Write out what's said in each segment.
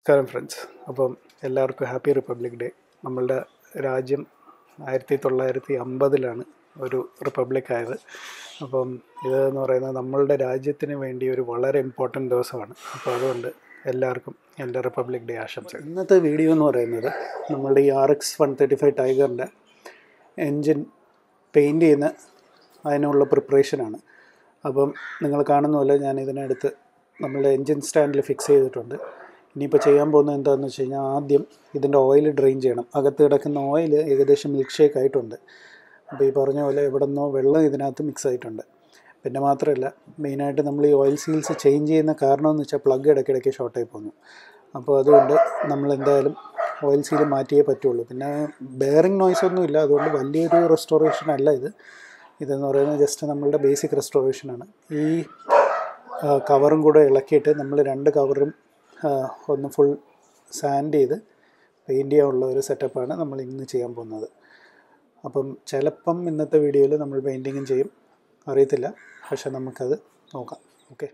നമസ്കാരം ഫ്രണ്ട്സ് അപ്പം എല്ലാവർക്കും ഹാപ്പി റിപ്പബ്ലിക് ഡേ നമ്മളുടെ രാജ്യം ആയിരത്തി തൊള്ളായിരത്തി അമ്പതിലാണ് ഒരു റിപ്പബ്ലിക് ആയത് അപ്പം ഇതെന്ന് പറയുന്നത് നമ്മളുടെ രാജ്യത്തിന് വേണ്ടി ഒരു വളരെ ഇമ്പോർട്ടൻ്റ് ദിവസമാണ് അപ്പോൾ അതുകൊണ്ട് എല്ലാവർക്കും എൻ്റെ റിപ്പബ്ലിക് ഡേ ആശംസകൾ ഇന്നത്തെ വീഡിയോ എന്ന് പറയുന്നത് നമ്മളുടെ ഈ R X one thirty five ടൈഗറിൻ്റെ എൻജിൻ പെയിൻറ്റ് ചെയ്യുന്ന അതിനുള്ള പ്രിപ്പറേഷനാണ് അപ്പം നിങ്ങൾ കാണുന്ന പോലെ ഞാൻ ഇതിനടുത്ത് നമ്മളുടെ എൻജിൻ സ്റ്റാൻഡിൽ ഫിക്സ് ചെയ്തിട്ടുണ്ട് ഇനിയിപ്പോൾ ചെയ്യാൻ പോകുന്നത് എന്താണെന്ന് വെച്ച് കഴിഞ്ഞാൽ ആദ്യം ഇതിൻ്റെ ഓയിൽ ഡ്രെയിൻ ചെയ്യണം അകത്ത് കിടക്കുന്ന ഓയിൽ ഏകദേശം മിൽക്ക് ഷേക്ക് ആയിട്ടുണ്ട് അപ്പോൾ ഈ പറഞ്ഞ പോലെ എവിടെ നിന്നോ വെള്ളം ഇതിനകത്ത് മിക്സ് ആയിട്ടുണ്ട് പിന്നെ മാത്രമല്ല മെയിനായിട്ട് നമ്മൾ ഈ ഓയിൽ സീൽസ് ചേഞ്ച് ചെയ്യുന്ന കാരണം എന്ന് വെച്ചാൽ പ്ലഗ് ഇടയ്ക്കിടയ്ക്ക് ഷോർട്ടായി പോകുന്നു അപ്പോൾ അതുകൊണ്ട് നമ്മൾ എന്തായാലും ഓയിൽ സീൽ മാറ്റിയേ പറ്റുള്ളൂ പിന്നെ ബെയറിംഗ് നോയ്സ് ഒന്നും ഇല്ല അതുകൊണ്ട് വലിയൊരു റെസ്റ്റോറേഷൻ അല്ല ഇത് ഇതെന്ന് പറയുന്നത് ജസ്റ്റ് നമ്മളുടെ ബേസിക് റെസ്റ്റോറേഷനാണ് ഈ കവറും കൂടെ ഇളക്കിയിട്ട് നമ്മൾ രണ്ട് കവറും ഒന്ന് ഫുൾ സാൻഡ് ചെയ്ത് പെയിൻറ്റ് ചെയ്യാനുള്ള ഒരു സെറ്റപ്പാണ് നമ്മൾ ഇന്ന് ചെയ്യാൻ പോകുന്നത് അപ്പം ചിലപ്പം ഇന്നത്തെ വീഡിയോയിൽ നമ്മൾ പെയിൻറ്റിങ്ങും ചെയ്യും അറിയത്തില്ല പക്ഷെ നമുക്കത് നോക്കാം ഓക്കെ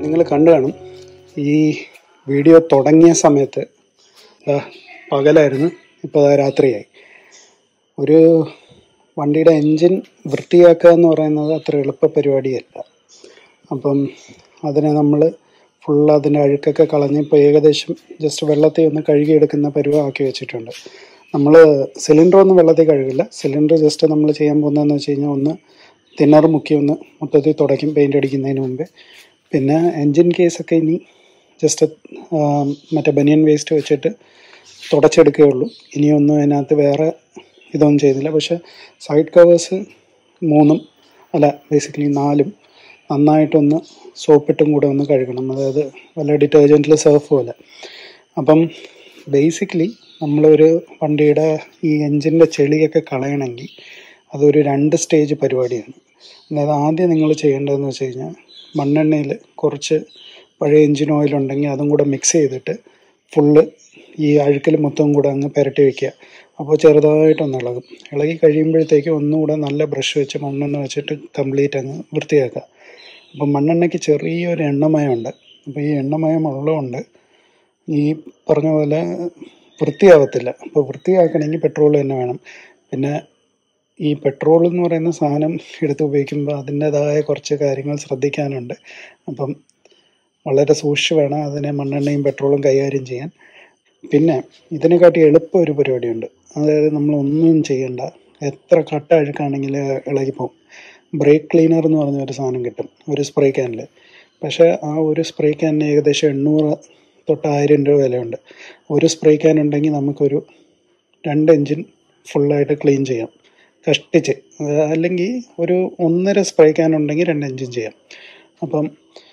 അപ്പം നിങ്ങൾ കണ്ടു കാണും ഈ വീഡിയോ തുടങ്ങിയ സമയത്ത് ദാ പകലായിരുന്നു ഇപ്പോൾ ദാ രാത്രിയായി ഒരു വണ്ടിയുടെ എൻജിൻ വൃത്തിയാക്കുക എന്ന് പറയുന്നത് അത്ര എളുപ്പ പരിപാടിയല്ല അപ്പം അതിനെ നമ്മൾ ഫുൾ അതിൻ്റെ അഴുക്കൊക്കെ കളഞ്ഞ് ഇപ്പോൾ ഏകദേശം ജസ്റ്റ് വെള്ളത്തിൽ ഒന്ന് കഴുകിയെടുക്കുന്ന പരുവമാക്കി വെച്ചിട്ടുണ്ട് നമ്മൾ സിലിണ്ടർ ഒന്നും വെള്ളത്തിൽ കഴുകില്ല സിലിണ്ടർ ജസ്റ്റ് നമ്മൾ ചെയ്യാൻ പോകുന്നതെന്ന് വെച്ച് കഴിഞ്ഞാൽ ഒന്ന് തിന്നർ മുക്കി ഒന്ന് മൊത്തത്തിൽ തുടയ്ക്കും പെയിൻ്റ് അടിക്കുന്നതിന് മുമ്പേ പിന്നെ എൻജിൻ കേസൊക്കെ ഇനി ജസ്റ്റ് മറ്റേ ബനിയൻ വേസ്റ്റ് വെച്ചിട്ട് തുടച്ചെടുക്കുകയുള്ളൂ ഇനിയൊന്നും അതിനകത്ത് വേറെ ഇതൊന്നും ചെയ്യുന്നില്ല പക്ഷേ സൈഡ് കവേഴ്സ് മൂന്നും അല്ല ബേസിക്കലി നാലും നന്നായിട്ടൊന്ന് സോപ്പിട്ടും കൂടെ ഒന്ന് കഴുകണം അതായത് വല്ല ഡിറ്റർജൻറ്റിൽ സർഫ് പോലെ അപ്പം ബേസിക്കലി നമ്മളൊരു വണ്ടിയുടെ ഈ എൻജിൻ്റെ ചെളിയൊക്കെ കളയണമെങ്കിൽ അതൊരു രണ്ട് സ്റ്റേജ് പരിപാടിയാണ് അതായത് ആദ്യം നിങ്ങൾ ചെയ്യേണ്ടതെന്ന് വെച്ച് കഴിഞ്ഞാൽ മണ്ണെണ്ണയിൽ കുറച്ച് പഴയ എൻജിൻ ഓയിൽ ഉണ്ടെങ്കിൽ അതും കൂടെ മിക്സ് ചെയ്തിട്ട് ഫുള്ള് ഈ അഴുക്കൽ മൊത്തം കൂടെ അങ്ങ് പുരട്ടി വയ്ക്കുക അപ്പോൾ ചെറുതായിട്ടൊന്ന് ഇളകും ഇളകി കഴിയുമ്പോഴത്തേക്ക് ഒന്നുകൂടെ നല്ല ബ്രഷ് വെച്ച് മണ്ണെണ്ണ വെച്ചിട്ട് കംപ്ലീറ്റ് അങ്ങ് വൃത്തിയാക്കുക അപ്പം മണ്ണെണ്ണയ്ക്ക് ചെറിയൊരു എണ്ണമയമുണ്ട് അപ്പോൾ ഈ എണ്ണമയം ഉള്ളതുകൊണ്ട് ഈ പറഞ്ഞ പോലെ വൃത്തിയാവത്തില്ല അപ്പോൾ വൃത്തിയാക്കണമെങ്കിൽ പെട്രോൾ തന്നെ വേണം പിന്നെ ഈ പെട്രോൾ എന്ന് പറയുന്ന സാധനം എടുത്ത് ഉപയോഗിക്കുമ്പോൾ അതിൻ്റെതായ കുറച്ച് കാര്യങ്ങൾ ശ്രദ്ധിക്കാനുണ്ട് അപ്പം വളരെ സൂക്ഷിച്ച് വേണം അതിനെ മണ്ണെണ്ണയും പെട്രോളും കൈകാര്യം ചെയ്യാൻ പിന്നെ ഇതിനെക്കാട്ടി എളുപ്പം ഒരു പരിപാടിയുണ്ട് അതായത് നമ്മൾ ഒന്നും ചെയ്യണ്ട എത്ര കട്ട അഴുക്കാണെങ്കിലും ഇളകിപ്പോവും ബ്രേക്ക് ക്ലീനർ എന്ന് പറഞ്ഞ ഒരു സാധനം കിട്ടും ഒരു സ്പ്രേ ക്യാനിൽ പക്ഷേ ആ ഒരു സ്പ്രേ ക്യാനിന് ഏകദേശം എണ്ണൂറ് തൊട്ട് ആയിരം രൂപ വിലയുണ്ട് ഒരു സ്പ്രേ ക്യാൻ ഉണ്ടെങ്കിൽ നമുക്കൊരു രണ്ട് എൻജിൻ ഫുള്ളായിട്ട് ക്ലീൻ ചെയ്യാം കഷ്ടിച്ച് അല്ലെങ്കിൽ ഒരു ഒന്നര സ്പ്രേ ക്യാൻ ഉണ്ടെങ്കിൽ രണ്ട് എൻജിൻ ചെയ്യാം അപ്പം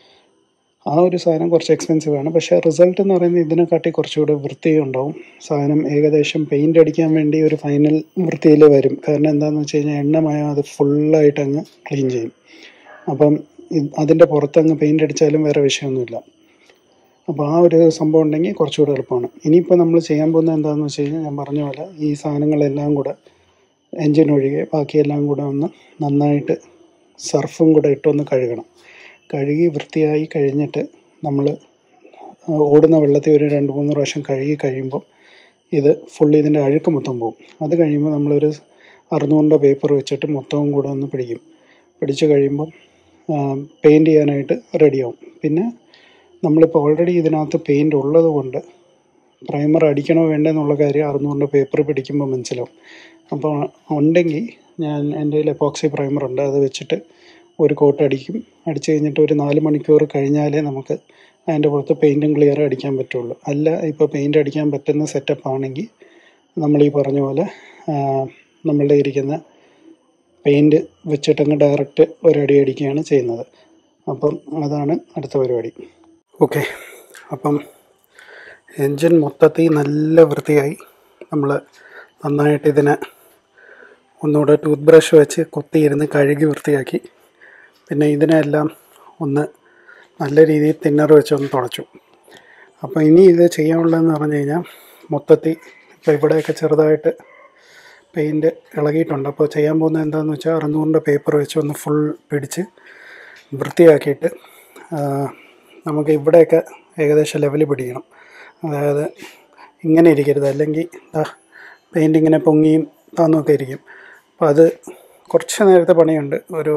ആ ഒരു സാധനം കുറച്ച് എക്സ്പെൻസീവ് ആണ് പക്ഷേ റിസൾട്ട് എന്ന് പറയുന്നത് ഇതിനെക്കാട്ടി കുറച്ചുകൂടെ വൃത്തി ഉണ്ടാവും സാധനം ഏകദേശം പെയിൻ്റ് അടിക്കാൻ വേണ്ടി ഒരു ഫൈനൽ വൃത്തിയിൽ വരും കാരണം എന്താണെന്ന് വെച്ച് കഴിഞ്ഞാൽ എണ്ണമയം അത് ഫുള്ളായിട്ട് അങ്ങ് ക്ലീൻ ചെയ്യും അപ്പം ഇത് അതിൻ്റെ പുറത്തങ്ങ് പെയിൻ്റ് അടിച്ചാലും വേറെ വിഷയമൊന്നുമില്ല അപ്പോൾ ആ ഒരു സംഭവം ഉണ്ടെങ്കിൽ കുറച്ചുകൂടെ എളുപ്പമാണ് ഇനിയിപ്പോൾ നമ്മൾ ചെയ്യാൻ പോകുന്നത് എന്താണെന്ന് വെച്ച് കഴിഞ്ഞാൽ ഞാൻ പറഞ്ഞ പോലെ ഈ സാധനങ്ങളെല്ലാം കൂടെ എൻജിൻ ഒഴികെ ബാക്കിയെല്ലാം കൂടെ ഒന്ന് നന്നായിട്ട് സർഫും കൂടെ ഇട്ടൊന്ന് കഴുകണം കഴുകി വൃത്തിയായി കഴിഞ്ഞിട്ട് നമ്മൾ ഓടുന്ന വെള്ളത്തിൽ ഒരു രണ്ട് മൂന്ന് പ്രാവശ്യം കഴുകി കഴിയുമ്പോൾ ഇത് ഫുള്ളി ഇതിൻ്റെ അഴുക്ക് മൊത്തം പോകും അത് കഴിയുമ്പോൾ നമ്മളൊരു അറുന്നൂറിൻ്റെ പേപ്പർ വെച്ചിട്ട് മൊത്തവും കൂടെ ഒന്ന് പിടിക്കും പിടിച്ച് കഴിയുമ്പം പെയിൻറ്റ് ചെയ്യാനായിട്ട് റെഡിയാവും പിന്നെ നമ്മളിപ്പോൾ ഓൾറെഡി ഇതിനകത്ത് പെയിൻ്റ് ഉള്ളത് കൊണ്ട് പ്രൈമർ അടിക്കണോ വേണ്ടെന്നുള്ള കാര്യം അറുന്നൂറിൻ്റെ പേപ്പർ പിടിക്കുമ്പോൾ മനസ്സിലാവും അപ്പോൾ ഉണ്ടെങ്കിൽ ഞാൻ എൻ്റെ കയ്യിൽ എപ്പോക്സി പ്രൈമർ ഉണ്ട് അത് വെച്ചിട്ട് ഒരു കോട്ട് അടിക്കും അടിച്ച് കഴിഞ്ഞിട്ട് ഒരു നാല് മണിക്കൂർ കഴിഞ്ഞാലേ നമുക്ക് അതിൻ്റെ പുറത്ത് പെയിൻറ്റും ക്ലിയർ അടിക്കാൻ പറ്റുള്ളൂ അല്ല ഇപ്പോൾ പെയിൻ്റ് അടിക്കാൻ പറ്റുന്ന സെറ്റപ്പ് ആണെങ്കിൽ നമ്മൾ ഈ പറഞ്ഞ പോലെ നമ്മളുടെ ഇരിക്കുന്ന പെയിൻറ്റ് വെച്ചിട്ടങ്ങ് ഡയറക്റ്റ് ഒരടി അടിക്കുകയാണ് ചെയ്യുന്നത് അപ്പം അതാണ് അടുത്ത പരിപാടി ഓക്കെ അപ്പം എൻജിൻ മൊത്തത്തിൽ നല്ല വൃത്തിയായി നമ്മൾ നന്നായിട്ട് ഇതിനെ ഒന്നുകൂടെ ടൂത്ത് ബ്രഷ് വെച്ച് കുത്തിയിരുന്ന് കഴുകി വൃത്തിയാക്കി പിന്നെ ഇതിനെല്ലാം ഒന്ന് നല്ല രീതിയിൽ തിന്നർ വെച്ച് ഒന്ന് തുടച്ചു അപ്പോൾ ഇനി ഇത് ചെയ്യാനുള്ളതെന്ന് പറഞ്ഞു കഴിഞ്ഞാൽ മൊത്തത്തിൽ ഇപ്പോൾ ഇവിടെയൊക്കെ ചെറുതായിട്ട് പെയിൻറ്റ് ഇളകിയിട്ടുണ്ട് അപ്പോൾ ചെയ്യാൻ പോകുന്നത് എന്താണെന്ന് വെച്ചാൽ അറുന്നൂറിൻ്റെ പേപ്പർ വെച്ച് ഒന്ന് ഫുൾ പിടിച്ച് വൃത്തിയാക്കിയിട്ട് നമുക്ക് ഇവിടെയൊക്കെ ഏകദേശം ലെവൽ പിടിക്കണം അതായത് ഇങ്ങനെ ഇരിക്കരുത് അല്ലെങ്കിൽ പെയിൻ്റ് ഇങ്ങനെ പൊങ്ങിയും താന്നുമൊക്കെ ഇരിക്കും അപ്പോൾ അത് കുറച്ച് നേരത്തെ പണിയുണ്ട് ഒരു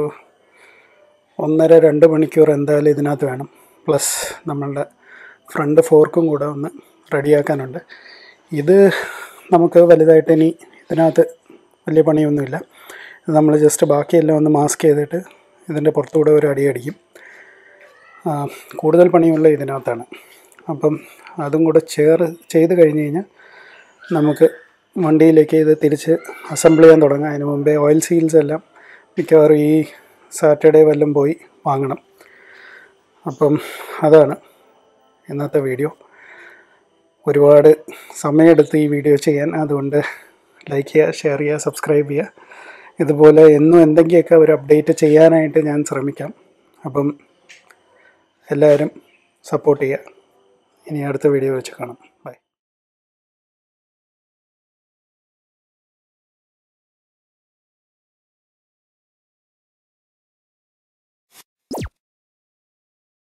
ഒന്നര രണ്ട് മണിക്കൂർ എന്തായാലും ഇതിനകത്ത് വേണം പ്ലസ് നമ്മളുടെ ഫ്രണ്ട് ഫോർക്കും കൂടെ ഒന്ന് റെഡിയാക്കാനുണ്ട് ഇത് നമുക്ക് വലുതായിട്ട് ഇനി ഇതിനകത്ത് വലിയ പണിയൊന്നുമില്ല നമ്മൾ ജസ്റ്റ് ബാക്കിയെല്ലാം ഒന്ന് മാസ്ക് ചെയ്തിട്ട് ഇതിൻ്റെ പുറത്തുകൂടെ ഒരു അടി അടിക്കും കൂടുതൽ പണിയുള്ള ഇതിനകത്താണ് അപ്പം അതും കൂടെ ചേർ ചെയ്ത് കഴിഞ്ഞ് കഴിഞ്ഞാൽ നമുക്ക് വണ്ടിയിലേക്ക് ഇത് തിരിച്ച് അസംബിൾ ചെയ്യാൻ തുടങ്ങാം അതിന് മുമ്പേ ഓയിൽ സീൽസ് എല്ലാം മിക്കവാറും ഈ സാറ്റർഡേ വല്ലതും പോയി വാങ്ങണം അപ്പം അതാണ് ഇന്നത്തെ വീഡിയോ ഒരുപാട് സമയമെടുത്ത് ഈ വീഡിയോ ചെയ്യാൻ അതുകൊണ്ട് ലൈക്ക് ചെയ്യുക ഷെയർ ചെയ്യുക സബ്സ്ക്രൈബ് ചെയ്യുക ഇതുപോലെ എന്നും എന്തെങ്കിലുമൊക്കെ ഒരു അപ്ഡേറ്റ് ചെയ്യാനായിട്ട് ഞാൻ ശ്രമിക്കാം അപ്പം എല്ലാവരും സപ്പോർട്ട് ചെയ്യുക ഇനി അടുത്ത വീഡിയോ വെച്ച് കാണാം